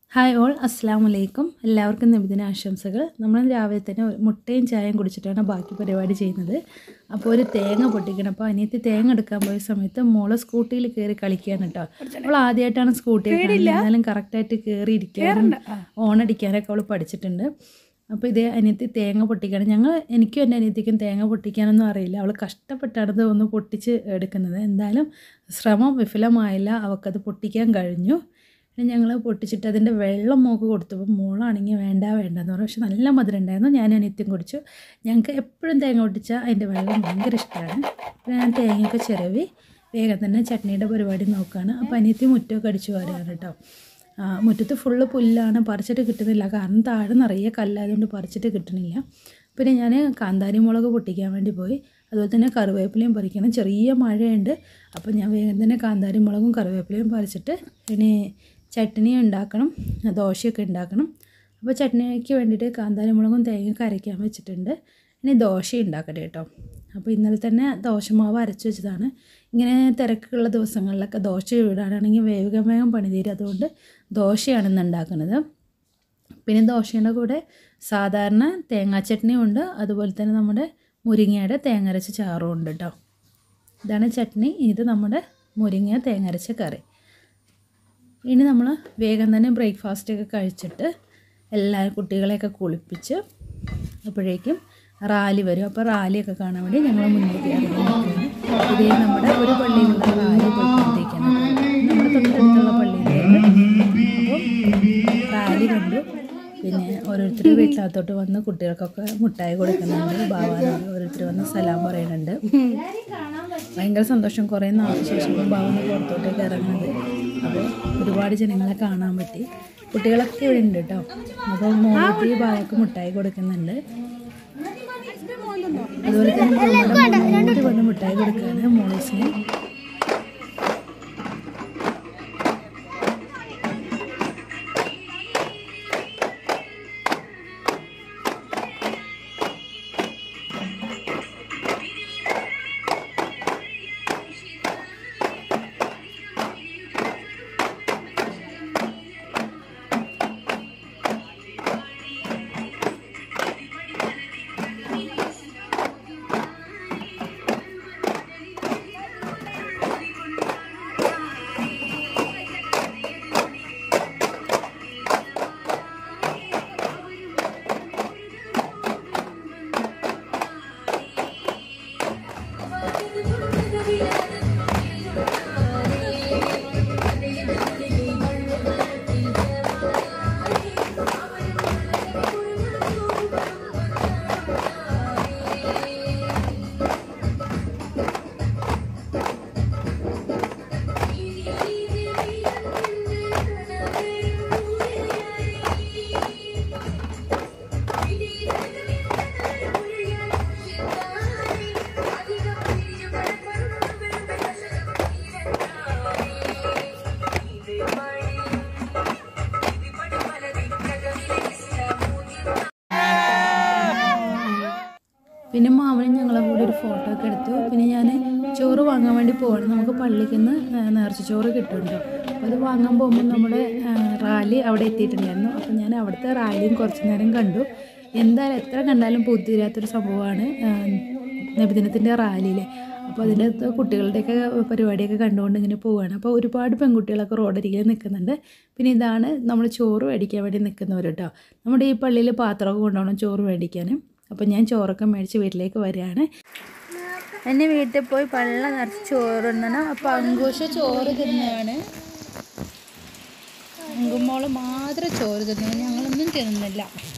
hi all അസ്സാം വലൈക്കും എല്ലാവർക്കും നബിദിന ആശംസകൾ നമ്മൾ രാവിലെ തന്നെ ഒരു മുട്ടയും ചായയും കുടിച്ചിട്ടാണ് ബാക്കി പരിപാടി ചെയ്യുന്നത് അപ്പോൾ ഒരു തേങ്ങ പൊട്ടിക്കണം അപ്പോൾ അനിയത്തി തേങ്ങ എടുക്കാൻ പോയ സമയത്ത് മോള് സ്കൂട്ടിയിൽ കയറി കളിക്കുകയാണ് കേട്ടോ അവൾ ആദ്യമായിട്ടാണ് സ്കൂട്ടി എന്നാലും കറക്റ്റായിട്ട് കയറി ഇരിക്കാനും ഓണടിക്കാനൊക്കെ അവൾ പഠിച്ചിട്ടുണ്ട് അപ്പോൾ ഇതേ അനിയത്തി തേങ്ങ പൊട്ടിക്കണം ഞങ്ങൾ എനിക്കും എൻ്റെ അനിയത്തിക്കും തേങ്ങ പൊട്ടിക്കാനൊന്നും അറിയില്ല അവൾ കഷ്ടപ്പെട്ടാണ് ഇത് ഒന്ന് പൊട്ടിച്ച് എടുക്കുന്നത് എന്തായാലും ശ്രമം വിഫലമായില്ല അവൾക്കത് പൊട്ടിക്കാൻ കഴിഞ്ഞു പിന്നെ ഞങ്ങൾ പൊട്ടിച്ചിട്ട് അതിൻ്റെ വെള്ളം മോക്ക് കൊടുത്തപ്പോൾ മോളാണെങ്കിൽ വേണ്ട വേണ്ട എന്ന് പറഞ്ഞു പക്ഷെ നല്ല മധുരം ഉണ്ടായിരുന്നു ഞാൻ അനിത്യം കുടിച്ചു ഞങ്ങൾക്ക് എപ്പോഴും തേങ്ങ പൊട്ടിച്ചാൽ അതിൻ്റെ വെള്ളം ഭയങ്കര ഇഷ്ടമാണ് പിന്നെ ഞാൻ തേങ്ങയൊക്കെ ചിരവി വേഗം തന്നെ ചട്നിയുടെ പരിപാടി നോക്കുകയാണ് അപ്പോൾ അനിയത്തി മുറ്റമൊക്കെ അടിച്ചു വരികയാണ് കേട്ടോ ആ, മുറ്റത്ത് ഫുള്ള് പുല്ലാണ് പറിച്ചിട്ട് കിട്ടുന്നില്ല കാരണം താഴെ നിറയെ കല്ലായതുകൊണ്ട് പറിച്ചിട്ട് കിട്ടണില്ല പിന്നെ ഞാൻ കാന്താരി മുളക് പൊട്ടിക്കാൻ വേണ്ടി പോയി അതുപോലെ തന്നെ കറിവേപ്പിലയും പറിക്കണം ചെറിയ മഴയുണ്ട് അപ്പോൾ ഞാൻ വേഗം തന്നെ കാന്താരി മുളകും കറിവേപ്പിലയും പറിച്ചിട്ട് ഇനി ചട്നി ഉണ്ടാക്കണം ദോശയൊക്കെ ഉണ്ടാക്കണം അപ്പോൾ ചട്നിക്ക് വേണ്ടിയിട്ട് കാന്താരി മുളകും തേങ്ങയൊക്കെ അരയ്ക്കാൻ വെച്ചിട്ടുണ്ട് ഇനി ദോശ ഉണ്ടാക്കട്ടെ കേട്ടോ അപ്പോൾ ഇന്നലെ തന്നെ ദോശമാവ് അരച്ച് വെച്ചതാണ് ഇങ്ങനെ തിരക്കുള്ള ദിവസങ്ങളിലൊക്കെ ദോശ ചൂടാനാണെങ്കിൽ വേഗം വേഗം പണി തീരും അതുകൊണ്ട് ദോശയാണ് ഇന്ന് ഉണ്ടാക്കുന്നത് പിന്നെ ദോശയുടെ കൂടെ സാധാരണ തേങ്ങാ ചട്നിയും ഉണ്ട് അതുപോലെ തന്നെ നമ്മുടെ മുരിങ്ങയുടെ തേങ്ങ അരച്ച ചാറും ഉണ്ട് കേട്ടോ ഇതാണ് ചട്നി ഇത് നമ്മുടെ മുരിങ്ങ തേങ്ങ അരച്ച കറി ഇനി നമ്മൾ വേഗം തന്നെ ബ്രേക്ക്ഫാസ്റ്റ് ഒക്കെ കഴിച്ചിട്ട് എല്ലാ കുട്ടികളെയൊക്കെ കുളിപ്പിച്ച് അപ്പോഴേക്കും റാലി വരും അപ്പോൾ റാലിയൊക്കെ കാണാൻ വേണ്ടി ഞങ്ങൾ മുന്നിലേക്ക് ഇറങ്ങി നിൽക്കുകയാണ് ഇതേ നമ്മുടെ ഒരു പള്ളിയിലുള്ള റാലി പോയിക്കൊണ്ടിരിക്കുകയാണ് നമ്മുടെ തൊട്ടടുത്തുള്ള പള്ളിയിലേക്ക് അപ്പം റാലി കണ്ടു പിന്നെ ഓരോരുത്തർ വീട്ടിനകത്തോട്ട് വന്ന് കുട്ടികൾക്കൊക്കെ മുട്ടായി കൊടുക്കുന്നുണ്ട് ബാവാനോട് ഓരോരുത്തർ വന്ന് സലാം പറയുന്നുണ്ട് ഭയങ്കര സന്തോഷം കുറേ നാൾക്ക് ശേഷം ബാവന് പുറത്തോട്ടേക്ക് ഇറങ്ങുന്നത് അപ്പോൾ ഒരുപാട് ജനങ്ങളെ കാണാൻ പറ്റി കുട്ടികളൊക്കെ ഇവിടെ ഉണ്ട് കേട്ടോ അപ്പോൾ മോളി ബാവക്ക് മുട്ടായി കൊടുക്കുന്നുണ്ട് അതുപോലെ തന്നെ നമ്മുടെ മോളോട് വന്ന് മുട്ടായി കൊടുക്കുകയാണ് മോളീസിന് പിന്നെ മാമനും ഞങ്ങളെ കൂടി ഒരു ഫോട്ടോ ഒക്കെ എടുത്തു പിന്നെ ഞാൻ ചോറ് വാങ്ങാൻ വേണ്ടി പോവാണ് നമുക്ക് പള്ളിക്ക് നിന്ന് നേർച്ച ചോറ് കിട്ടുമല്ലോ അപ്പോൾ അത് വാങ്ങാൻ പോകുമ്പോൾ നമ്മുടെ ആ, റാലി അവിടെ എത്തിയിട്ടുണ്ടായിരുന്നു അപ്പോൾ ഞാൻ അവിടുത്തെ റാലിയും കുറച്ച് നേരം കണ്ടു എന്തായാലും എത്ര കണ്ടാലും പൂത്തിരാത്തൊരു സംഭവമാണ് ആ, നബിദിനത്തിൻ്റെ റാലിയിലെ അപ്പോൾ അതിൻ്റെ അകത്ത് കുട്ടികളുടെയൊക്കെ പരിപാടിയൊക്കെ കണ്ടുകൊണ്ട് ഇങ്ങനെ പോവുകയാണ് അപ്പോൾ ഒരുപാട് പെൺകുട്ടികളൊക്കെ റോഡരികിൽ നിൽക്കുന്നുണ്ട് പിന്നെ ഇതാണ് നമ്മൾ ചോറ് മേടിക്കാൻ വേണ്ടി നിൽക്കുന്നവർ കേട്ടോ നമ്മുടെ ഈ പള്ളിയിൽ പാത്രമൊക്കെ കൊണ്ടുപോകണം ചോറ് മേടിക്കാൻ അപ്പോൾ ഞാൻ ചോറൊക്കെ മേടിച്ച് വീട്ടിലേക്ക് വരികയാണ് എന്നെ വീട്ടിൽ പോയി പള്ള നിറച്ച് ചോറ് തിന്നണം അപ്പോൾ അങ്കൂഷ ചോറ് തിന്നുകയാണ് അങ്കുമോള് മാത്രം ചോറ് തിന്നു ഞങ്ങളൊന്നും തിന്നുന്നില്ല